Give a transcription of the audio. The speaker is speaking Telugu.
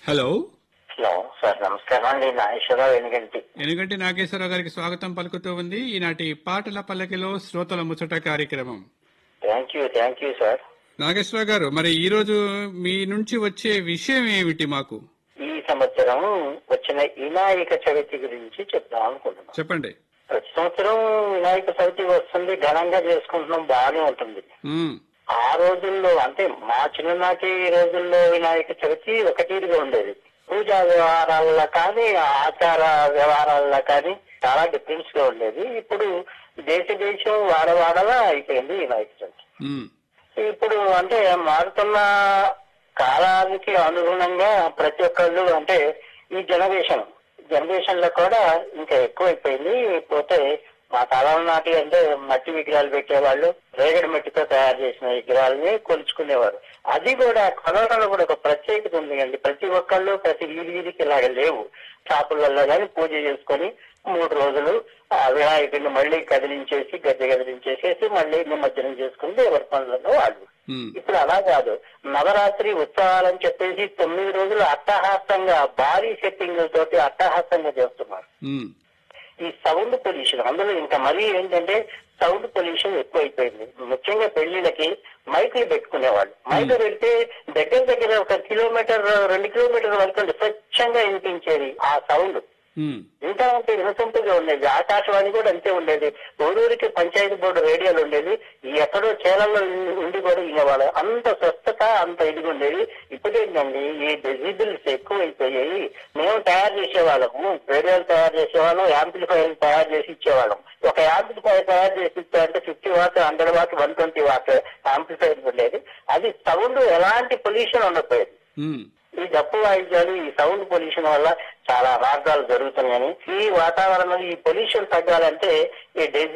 హలో హలో సార్ నమస్కారం అండి నాగేశ్వరరావు ఎనిగంటి ఎనుగంటి నాగేశ్వరరావు గారికి స్వాగతం పలుకుతూ ఉంది ఈనాటి పాటల పల్లకిలో శ్రోతల ముచ్చట కార్యక్రమం thank you thank you sir Nageswararao garu మరి ఈ రోజు మీ నుంచి వచ్చే విషయం ఏమిటి మాకు ఈ సంవత్సరం వచ్చిన వినాయక చవితి గురించి చెప్దాం అనుకుంటున్నాం చెప్పండి ప్రతి సంవత్సరం వినాయక చవితి వస్తుంది ఘనంగా చేసుకుంటున్నాం బాగానే ఉంటుంది ఉమ్, ఆ రోజుల్లో అంటే మా చిన్ననాటి రోజుల్లో వినాయక చవితి ఒక తీరుగా ఉండేది పూజా వ్యవహారాల్లో కానీ ఆచార వ్యవహారాల్లో కానీ చాలా డిఫరెన్స్ గా ఉండేది ఇప్పుడు దేశ దేశం వాడవాడలా అయిపోయింది వినాయక చవితి ఉమ్, ఇప్పుడు అంటే మారుతున్న కాలానికి అనుగుణంగా ప్రతి ఒక్కళ్ళు అంటే ఈ జనరేషన్ జనరేషన్ లో కూడా ఇంకా ఎక్కువైపోయింది పోతే మా కాలం నాటి అంటే మట్టి విగ్రహాలు పెట్టేవాళ్ళు రేగడి మట్టితో తయారు చేసిన విగ్రహాలని కొలుచుకునేవారు అది కూడా కరోనాలో కూడా ఒక ప్రత్యేకత ఉంది అండి ప్రతి ఒక్కళ్ళు ప్రతి వీధి వీధికి ఇలాగ లేవు షాపులలో కానీ పూజ చేసుకొని మూడు రోజులు ఆ వినాయకుడిని మళ్ళీ కదిలించేసి గద్దె కదిలించేసేసి మళ్ళీ నిమజ్జనం చేసుకుంటే ఎవరి పనులలో వాళ్ళు ఉమ్, ఇప్పుడు అలా కాదు నవరాత్రి ఉత్సవాలని చెప్పేసి తొమ్మిది రోజులు అట్టహాసంగా భారీ సెట్టింగ్ తోటి అట్టహాసంగా చేస్తున్నారు ఉమ్, ఈ సౌండ్ పొల్యూషన్ అందులో ఇంకా మరీ ఏంటంటే సౌండ్ పొల్యూషన్ ఎక్కువైపోయింది ముఖ్యంగా పెళ్లిళ్ళకి మైకులు పెట్టుకునేవాళ్ళు మైకులు పెడితే దగ్గర దగ్గర ఒక కిలోమీటర్ రెండు కిలోమీటర్ వరకు స్వచ్ఛంగా వినిపించేది ఆ సౌండ్ ఉమ్, ఇంకా అంటే వినసొంపుగా ఉండేది ఆకాశవాణి కూడా అంతే ఉండేది ఊరూరికి పంచాయతీ బోర్డు రేడియోలు ఉండేది ఈ ఎక్కడో చేలల్లో ఉండి కూడా వినేవాళ్ళు అంత స్వస్థత అంత ఇదిగా ఉండేది ఇప్పుడేంటండి ఈ డెసిబుల్స్ ఎక్కువైపోయాయి మేము తయారు చేసేవాళ్ళము రేడియోలు తయారు చేసేవాళ్ళం యాంప్లిఫైర్ తయారు చేసి ఇచ్చేవాళ్ళం ఒక యాంప్లిఫైర్ తయారు చేసి ఇచ్చారంటే fifty watt hundred watt one twenty watt amplifier ఉండేది అది సౌండ్ ఎలాంటి పొల్యూషన్ ఉండకపోయేది ఉమ్, ఈ డప్పు వాయిద్యాలు ఈ సౌండ్ పొల్యూషన్ వల్ల చాలా అనార్థాలు జరుగుతున్నాయని ఈ వాతావరణం ఈ పొల్యూషన్ తగ్గాలంటే ఈ